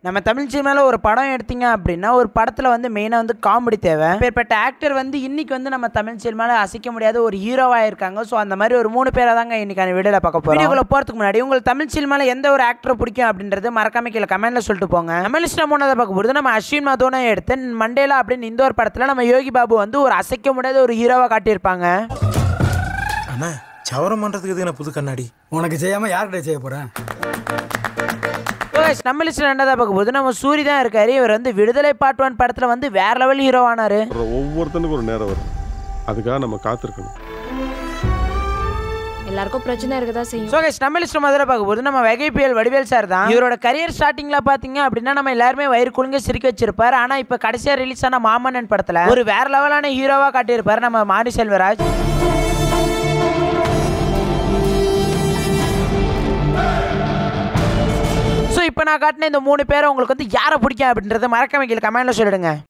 நம்ம தமிழ் சினிமாவில் ஒரு படம் எடுத்தீங்க அப்படின்னா ஒரு படத்தில் வந்து மெயினாக வந்து காமெடி தேவை இப்பேற்பட்ட ஆக்டர் வந்து இன்னைக்கு வந்து நம்ம தமிழ் சினிமாவில் அசைக்க முடியாத ஒரு ஹீரோவாக இருக்காங்க ஸோ அந்த மாதிரி ஒரு மூணு பேரை தாங்க இன்னைக்கான வீடியோவில் பார்க்க போகிறோம் வீடியோக்குள்ள போகிறதுக்கு முன்னாடி உங்களுக்கு தமிழ் சினிமாவில் எந்த ஒரு ஆக்டரை பிடிக்கும் அப்படின்றது மறக்காம கீழே கமெண்ட்ல சொல்லிட்டு போங்க நம்ம லிஸ்ட்டில் மூணாவது பார்க்க போகிறது நம்ம அஸ்வின் மதோனா எடுத்து மண்டேலா அப்படின்னு இந்த ஒரு படத்தில் நம்ம யோகி பாபு வந்து ஒரு அசைக்க முடியாத ஒரு ஹீரோவாக காட்டியிருப்பாங்க அண்ணா சவரம் பண்றதுக்கு எதுக்கு புது கண்ணாடி உனக்கு செய்யாம யார்கிட்ட செய்ய போறேன் Guys, நம்ம லிஸ்ட்டில் ரெண்டாவது பார்க்க போது நம்ம சூரி தான் இருக்காரு இவர் வந்து விடுதலை பாட்டு ஒன் படத்தில் வந்து வேற லெவல் ஹீரோ ஆனாரு வர்ற ஒவ்வொருத்தனுக்கும் ஒரு நேரம் வரும் அதுக்காக நம்ம காத்திருக்கணும் எல்லாருக்கும் பிரச்சனை இருக்கதா செய்யும் ஸோ கைஸ் நம்ம லிஸ்ட் முதல்ல பார்க்கும்போது நம்ம வகைப்பியல் வடிவேல் சார் தான் இவரோட கரியர் ஸ்டார்டிங்கில் பார்த்தீங்க அப்படின்னா நம்ம எல்லாருமே வயிறு குலுங்க சிரிக்க வச்சிருப்பாரு ஆனால் இப்போ கடைசியாக ரிலீஸ் ஆன மாமன்னன் படத்தில் ஒரு வேற லெவலான ஹீரோவாக காட்டியிருப்பாரு நம்ம மாரி செல்வராஜ் ஸோ இப்போ நான் காட்டின இந்த மூணு பேரை உங்களுக்கு வந்து யாரை பிடிக்கும் அப்படின்றத மறக்காம கீழே கமெண்ட்ல சொல்லிடுங்க